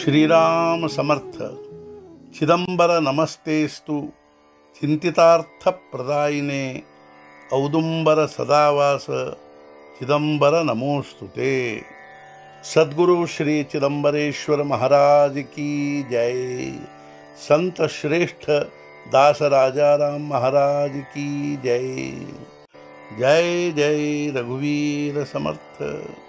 ಶ್ರೀರಾಮ ಸಮರ್ಥ ಚಿದಂಬರ ನಮಸ್ತೇಸ್ತು ಚಿಂತಿತಾರ್ಥ ಪ್ರದಾಯಿನೇ ಔದುಂಬರ ಸದಾವಾಸ ಚಿದಂಬರ ನಮೋಸ್ತುತೆ ಸದ್ಗುರು ಶ್ರೀ ಚಿದಂಬರೇಶ್ವರ महाराज की जय संत श्रेष्ठ दास राजाराम महाराज की जय जय जय ರಘುವೀರ ಸಮರ್ಥ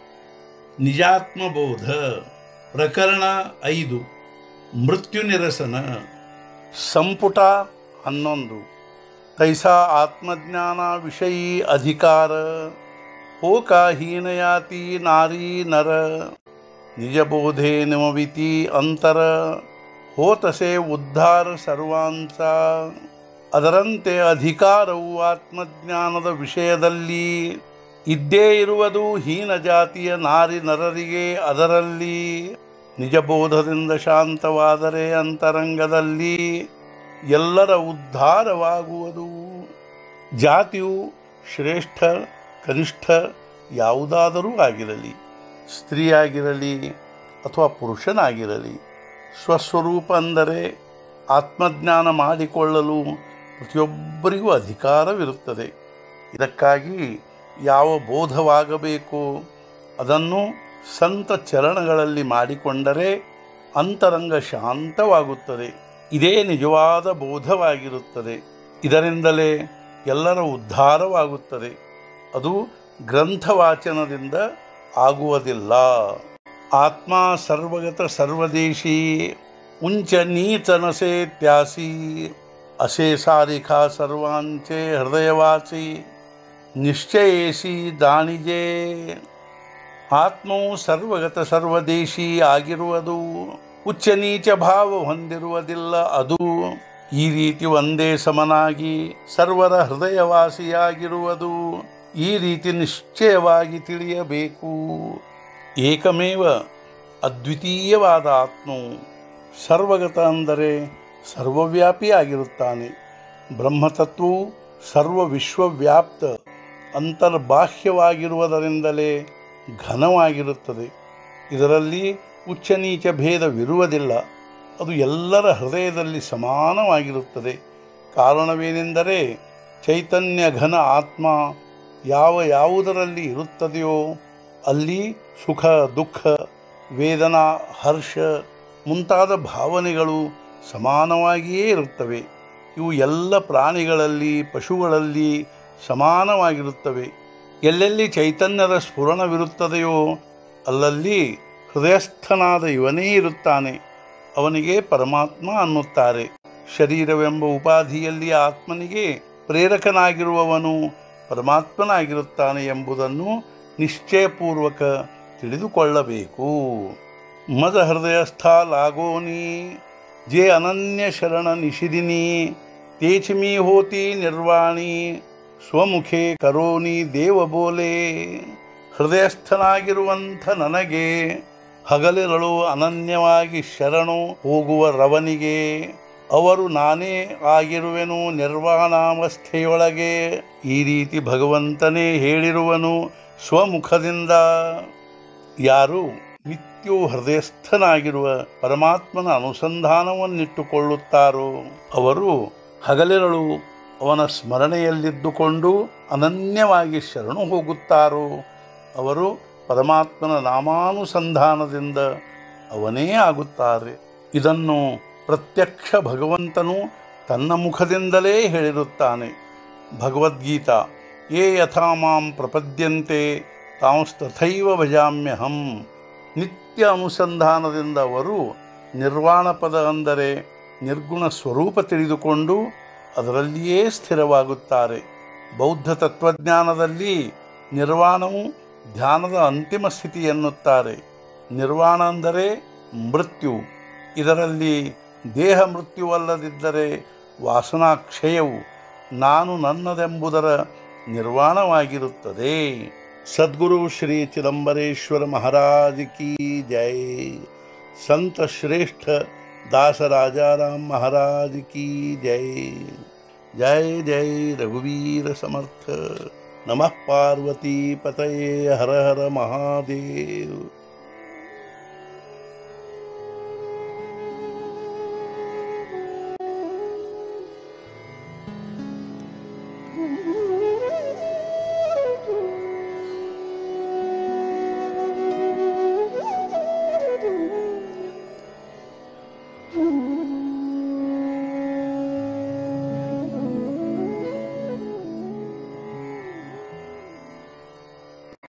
ನಿಜಾತ್ಮಬೋಧ ಪ್ರಕರಣ ಐದು ಮೃತ್ಯು ನಿರಸನ ಸಂಪುಟ ಹನ್ನೊಂದು ತೈಸಾ ಆತ್ಮಜ್ಞಾನ ವಿಷಯೀ ಅಧಿಕಾರ हो का हीनयाती नारी नर निजबोधे निमविती अंतर ಹೋತಸೆ ಉದ್ಧಾರ ಸರ್ವಾಂತ ಅದರಂತೆ ಅಧಿಕಾರವು ಆತ್ಮಜ್ಞಾನದ ವಿಷಯದಲ್ಲಿ ಇದ್ದೇ ಇರುವುದು ಹೀನ ಜಾತಿಯ ನಾರಿ ನರರಿಗೆ ಅದರಲ್ಲಿ ನಿಜಬೋಧದಿಂದ ಶಾಂತವಾದರೆ ಅಂತರಂಗದಲ್ಲಿ ಎಲ್ಲರ ಉದ್ಧಾರವಾಗುವುದು ಜಾತಿಯು ಶ್ರೇಷ್ಠ ಕನಿಷ್ಠ ಯಾವುದಾದರೂ ಆಗಿರಲಿ ಸ್ತ್ರೀಯಾಗಿರಲಿ ಅಥವಾ ಪುರುಷನಾಗಿರಲಿ ಸ್ವಸ್ವರೂಪ ಅಂದರೆ ಆತ್ಮಜ್ಞಾನ ಮಾಡಿಕೊಳ್ಳಲು ಪ್ರತಿಯೊಬ್ಬರಿಗೂ ಅಧಿಕಾರವಿರುತ್ತದೆ ಇದಕ್ಕಾಗಿ ಯಾವ ಬೋಧವಾಗಬೇಕು ಅದನ್ನು ಸಂತ ಚರಣಗಳಲ್ಲಿ ಮಾಡಿಕೊಂಡರೆ ಅಂತರಂಗ ಶಾಂತವಾಗುತ್ತದೆ ಇದೇ ನಿಜವಾದ ಬೋಧವಾಗಿರುತ್ತದೆ ಇದರಿಂದಲೇ ಎಲ್ಲರ ಉದ್ಧಾರವಾಗುತ್ತದೆ ಅದು ಗ್ರಂಥವಾಚನದಿಂದ ಆಗುವುದಿಲ್ಲ ಆತ್ಮ ಸರ್ವಗತ ಸರ್ವದೇಶಿ ಉಂಚ ನೀಚನಸೆ ತ್ಯಾಸಿ ಅಸೆ ಸಾರಿಖಾ ಸರ್ವಾಂಚೆ ಹೃದಯವಾಸಿ ನಿಶ್ಚಯೇಸಿ ದಾಣಿಜೆ ಆತ್ಮವು ಸರ್ವಗತ ಸರ್ವದೇಶಿ ಆಗಿರುವುದು ಉಚ್ಚ ನೀಚ ಭಾವ ಹೊಂದಿರುವುದಿಲ್ಲ ಅದು ಈ ರೀತಿ ಒಂದೇ ಸಮನಾಗಿ ಸರ್ವರ ಹೃದಯವಾಸಿಯಾಗಿರುವುದು ಈ ರೀತಿ ನಿಶ್ಚಯವಾಗಿ ತಿಳಿಯಬೇಕು ಏಕಮೇವ ಅದ್ವಿತೀಯವಾದ ಆತ್ಮವು ಸರ್ವಗತ ಅಂದರೆ ಸರ್ವವ್ಯಾಪಿಯಾಗಿರುತ್ತಾನೆ ಬ್ರಹ್ಮತತ್ವವು ಸರ್ವ ವಿಶ್ವವ್ಯಾಪ್ತ ಅಂತರ್ಬಾಹ್ಯವಾಗಿರುವುದರಿಂದಲೇ ಘನವಾಗಿರುತ್ತದೆ ಇದರಲ್ಲಿ ಉಚ್ಚ ನೀಚ ಭೇದವಿರುವುದಿಲ್ಲ ಅದು ಎಲ್ಲರ ಹೃದಯದಲ್ಲಿ ಸಮಾನವಾಗಿರುತ್ತದೆ ಕಾರಣವೇನೆಂದರೆ ಚೈತನ್ಯ ಘನ ಆತ್ಮ ಯಾವ ಯಾವುದರಲ್ಲಿ ಇರುತ್ತದೆಯೋ ಅಲ್ಲಿ ಸುಖ ದುಃಖ ವೇದನಾ ಹರ್ಷ ಮುಂತಾದ ಭಾವನೆಗಳು ಸಮಾನವಾಗಿಯೇ ಇರುತ್ತವೆ ಇವು ಎಲ್ಲ ಪ್ರಾಣಿಗಳಲ್ಲಿ ಪಶುಗಳಲ್ಲಿ ಸಮಾನವಾಗಿರುತ್ತವೆ ಎಲ್ಲೆಲ್ಲಿ ಚೈತನ್ಯದ ಸ್ಫುರಣವಿರುತ್ತದೆಯೋ ಅಲ್ಲಲ್ಲಿ ಹೃದಯಸ್ಥನಾದ ಇವನೇ ಇರುತ್ತಾನೆ ಅವನಿಗೆ ಪರಮಾತ್ಮ ಅನ್ನುತ್ತಾರೆ ಶರೀರವೆಂಬ ಉಪಾಧಿಯಲ್ಲಿ ಆತ್ಮನಿಗೆ ಪ್ರೇರಕನಾಗಿರುವವನು ಪರಮಾತ್ಮನಾಗಿರುತ್ತಾನೆ ಎಂಬುದನ್ನು ನಿಶ್ಚಯಪೂರ್ವಕ ತಿಳಿದುಕೊಳ್ಳಬೇಕು ಮದ ಹೃದಯಸ್ಥ ಲಾಗೋನಿ ಜೆ ಅನನ್ಯ ಶರಣ ನಿಷಿದಿನಿ ತೇಚಿಮಿ ಹೋತಿ ನಿರ್ವಾಣಿ ಸ್ವಮುಖೆ ಕರೋನಿ ದೇವ ಬೋಲೆ ಹೃದಯಸ್ಥನಾಗಿರುವಂಥ ನನಗೆ ಹಗಲಿರಳು ಅನನ್ಯವಾಗಿ ಶರಣು ಹೋಗುವ ರವನಿಗೆ ಅವರು ನಾನೇ ಆಗಿರುವೆನು ನಿರ್ವಾಣಾವಸ್ಥೆಯೊಳಗೆ ಈ ರೀತಿ ಭಗವಂತನೇ ಹೇಳಿರುವನು ಸ್ವಮುಖದಿಂದ ಯಾರು ನಿತ್ಯವೂ ಹೃದಯಸ್ಥನಾಗಿರುವ ಪರಮಾತ್ಮನ ಅನುಸಂಧಾನವನ್ನಿಟ್ಟುಕೊಳ್ಳುತ್ತಾರೋ ಅವರು ಹಗಲಿರಳು ಅವನ ಸ್ಮರಣೆಯಲ್ಲಿದ್ದುಕೊಂಡು ಅನನ್ಯವಾಗಿ ಶರಣು ಹೋಗುತ್ತಾರೋ ಅವರು ಪರಮಾತ್ಮನ ನಾಮಾನುಸಂಧಾನದಿಂದ ಅವನೇ ಆಗುತ್ತಾರೆ ಇದನ್ನು ಪ್ರತ್ಯಕ್ಷ ಭಗವಂತನು ತನ್ನ ಮುಖದಿಂದಲೇ ಹೇಳಿರುತ್ತಾನೆ ಭಗವದ್ಗೀತಾ ಯೇ ಯಥಾ ಮಾಂ ಪ್ರಪದ್ಯಂತೆ ತಾಂಸ್ತಥೈವ ಭಜಾಮ್ಯಹಂ ನಿತ್ಯ ಅನುಸಂಧಾನದಿಂದ ಅವರು ನಿರ್ವಾಣ ಪದ ಅಂದರೆ ನಿರ್ಗುಣ ಸ್ವರೂಪ ತಿಳಿದುಕೊಂಡು ಅದರಲ್ಲಿಯೇ ಸ್ಥಿರವಾಗುತ್ತಾರೆ ಬೌದ್ಧ ತತ್ವಜ್ಞಾನದಲ್ಲಿ ನಿರ್ವಾಣವು ಧ್ಯಾನದ ಅಂತಿಮ ಸ್ಥಿತಿ ಎನ್ನುತ್ತಾರೆ ನಿರ್ವಾಣ ಅಂದರೆ ಮೃತ್ಯು ಇದರಲ್ಲಿ ದೇಹ ಮೃತ್ಯುವಲ್ಲದಿದ್ದರೆ ವಾಸನಾಕ್ಷಯವು ನಾನು ನನ್ನದೆಂಬುದರ ನಿರ್ವಾಣವಾಗಿರುತ್ತದೆ ಸದ್ಗುರು ಶ್ರೀ ಚಿದಂಬರೇಶ್ವರ ಮಹಾರಾಜ್ ಕಿ ಜೈ ಸಂತ ಶ್ರೇಷ್ಠ दास राजाराम महाराज की जय जय जय रघुवीर समर्थ नमः पार्वती पतये हर हर महादेव